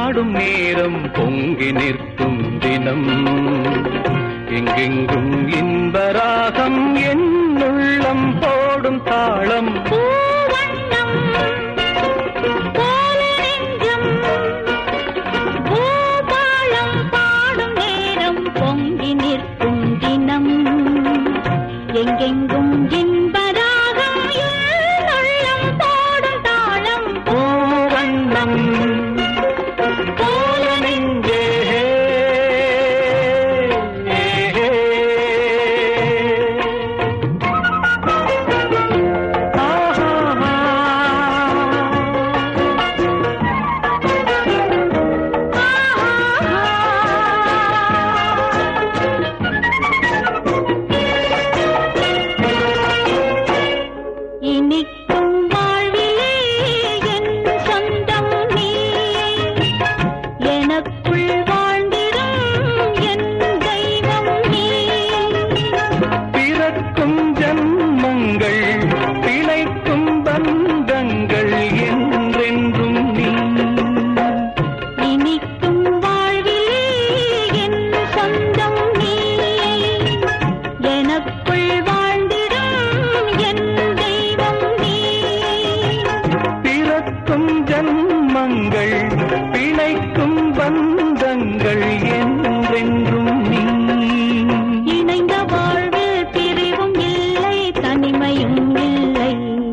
பாடும் நேரம் பொங்கி நிற்கும் தினம் எங்கெங்கும் இன்பராகம் என் உள்ளம் போடும் தாளம் பூவண்ணம் போல நெஞ்சம் பூபாலம் பாடும் நேரம் பொங்கி நிற்கும் தினம் எங்கெங்கும் இன்பராகம் என் உள்ளம் போடும் தாளம் பூவண்ணம் போல நெஞ்சே இனிக்கும் வாழ்விலே என் சொந்தம் நீ எனக்குள் வாழ்ந்திடும் என் தெய்வம் நீ பிறக்கும் ஜன்மங்கள் பிழைக்கும் பந்தங்கள் என்றென்றும் நீ இனிக்கும் வாழ்விலே என் சொந்தம் நீ எனக்குள் வாழ்ந்திடும் என் தெய்வம் நீ பிறக்கும் ஜன்மங்கள் பிழைக்கும் பந்தங்கள் என்றென்றும் நீ இணைந்த வாழ்வில் பிரிவும் இல்லை தனிமையும் இல்லை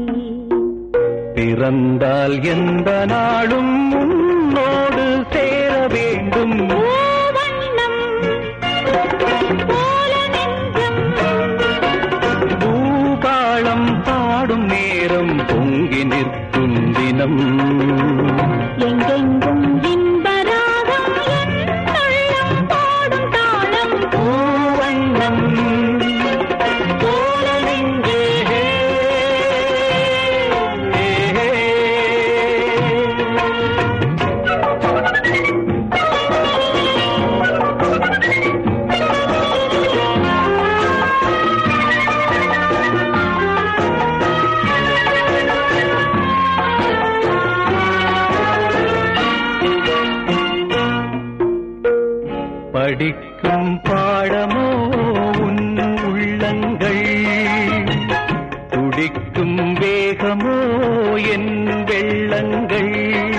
பிறந்தால் எந்த நாளும் உன்னோடு சேர வேண்டும் பூவண்ணம் போல நெஞ்சம் பூபாளம் பாடும் நேரம் பொங்கி நிற்கும் தினம் எங்கெங்கும் இன்பராகம் என் உள்ளம் பாடும் தாளம் பூவண்ணம் போல நெஞ்சே. படிக்கும் பாடமோ உன் உள்ளங்கள் துடிக்கும் வேகமோ என் வெள்ளங்கள்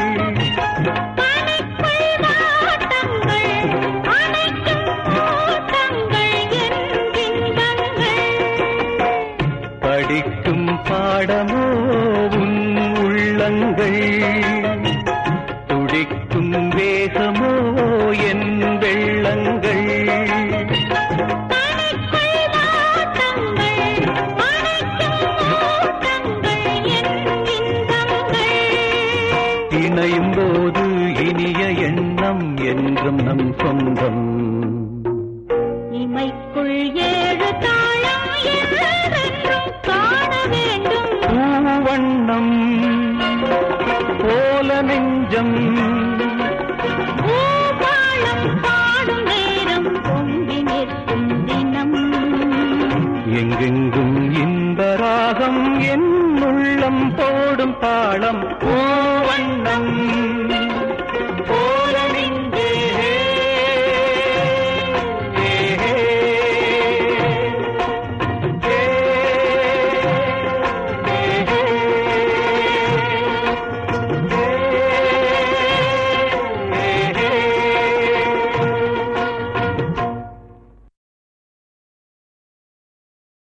பனிக்குள் வாட்டங்கள் அணைக்கும் ஓட்டங்கள் என் இன்பங்கள் படிக்கும் பாடமோ உன் உள்ளங்கள் துடிக்கும் வேகமோ என் வெள்ளங்கள் பனிக்குள் வாட்டங்கள் அணைக்கும் ஓட்டங்கள் என் இன்பங்கள் இணையும் போது இனிய எண்ணம் என்றும் நம் சொந்தம்